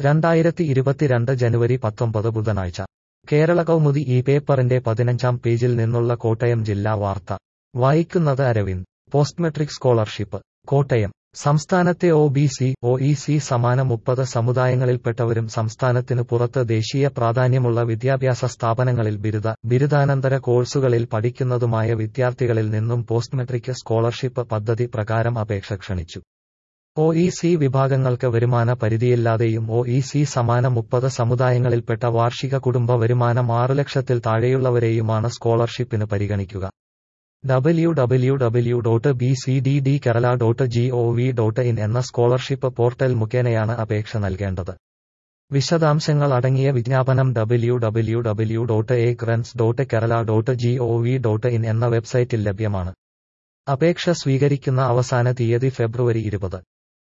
രണ്ടായിരത്തി ഇരുപത്തിരണ്ട് ജനുവരി പത്തൊമ്പത് ബുധനാഴ്ച കേരള കൗമുദി ഈ പേപ്പറിന്റെ പതിനഞ്ചാം പേജിൽ നിന്നുള്ള കോട്ടയം ജില്ലാ വാർത്ത വായിക്കുന്നത് Aravind post metric scholarship Kottayam സംസ്ഥാനത്തെ O B C O E C സമാന മുപ്പത് സമുദായങ്ങളിൽപ്പെട്ടവരും സംസ്ഥാനത്തിനു പുറത്ത് ദേശീയ പ്രാധാന്യമുള്ള വിദ്യാഭ്യാസ സ്ഥാപനങ്ങളിൽ ബിരുദ ബിരുദാനന്തര കോഴ്സുകളിൽ പഠിക്കുന്നതുമായ വിദ്യാർത്ഥികളിൽ നിന്നും പോസ്റ്റ് മെട്രിക് സ്കോളർഷിപ്പ് പദ്ധതി പ്രകാരം അപേക്ഷ ക്ഷണിച്ചു ഒ ഇ സി വിഭാഗങ്ങൾക്ക് വരുമാന പരിധിയില്ലാതെയും ഒ ഇ സി സമാന മുപ്പത് സമുദായങ്ങളിൽപ്പെട്ട വാർഷിക കുടുംബ വരുമാനം ആറ് ലക്ഷത്തിൽ താഴെയുള്ളവരെയുമാണ് സ്കോളർഷിപ്പിന് പരിഗണിക്കുക W W W dot B C D D Kerala dot G O V dot in എന്ന സ്കോളർഷിപ്പ് പോർട്ടൽ മുഖേനയാണ് അപേക്ഷ നൽകേണ്ടത് വിശദാംശങ്ങൾ അടങ്ങിയ വിജ്ഞാപനം W W W dot E grants dot Kerala dot G O V dot in എന്ന വെബ്സൈറ്റിൽ ലഭ്യമാണ് അപേക്ഷ സ്വീകരിക്കുന്ന അവസാന തീയതി ഫെബ്രുവരി ഇരുപത്